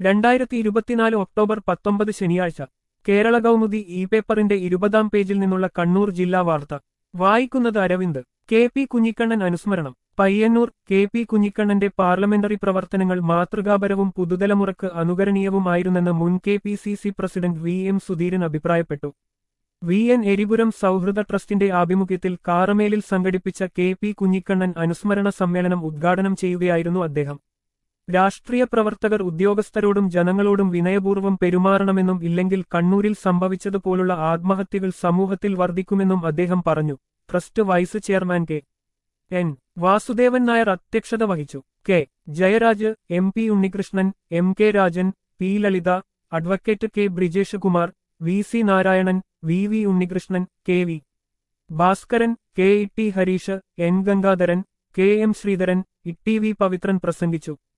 രണ്ടായിരത്തി ഇരുപത്തിനാല് ഒക്ടോബർ പത്തൊമ്പത് ശനിയാഴ്ച കേരള കൗമുദി ഇ പേപ്പറിന്റെ ഇരുപതാം പേജിൽ നിന്നുള്ള കണ്ണൂർ ജില്ലാ വാർത്ത വായിക്കുന്നത് അരവിന്ദ് കെ പി കുഞ്ഞിക്കണ്ണൻ അനുസ്മരണം പയ്യന്നൂർ കെ പി കുഞ്ഞിക്കണ്ണന്റെ പാർലമെന്ററി പ്രവർത്തനങ്ങൾ മാതൃകാപരവും പുതുതലമുറക്ക് അനുകരണീയവുമായിരുന്നെന്ന് മുൻ K P C C president V M Sudheeran അഭിപ്രായപ്പെട്ടു വി എൻ എരിപുരം സൗഹൃദ ട്രസ്റ്റിന്റെ ആഭിമുഖ്യത്തിൽ കാറമേലിൽ സംഘടിപ്പിച്ച കെ പി കുഞ്ഞിക്കണ്ണൻ അനുസ്മരണ സമ്മേളനം ഉദ്ഘാടനം ചെയ്യുകയായിരുന്നു അദ്ദേഹം രാഷ്ട്രീയ പ്രവർത്തകർ ഉദ്യോഗസ്ഥരോടും ജനങ്ങളോടും വിനയപൂർവ്വം പെരുമാറണമെന്നും ഇല്ലെങ്കിൽ കണ്ണൂരിൽ സംഭവിച്ചതുപോലുള്ള ആത്മഹത്യകൾ സമൂഹത്തിൽ വർദ്ധിക്കുമെന്നും അദ്ദേഹം പറഞ്ഞു trust vice chairman K N Vasudevan Nair അധ്യക്ഷത വഹിച്ചു K Jayaraj M P Unnikrishnan M K Rajan P Lalitha advocate K Brijesh Kumar V C Narayanan V V Unnikrishnan K V Bhaskaran K E T Harish N Gangadharan K M Sreedharan E T V Pavithran പ്രസംഗിച്ചു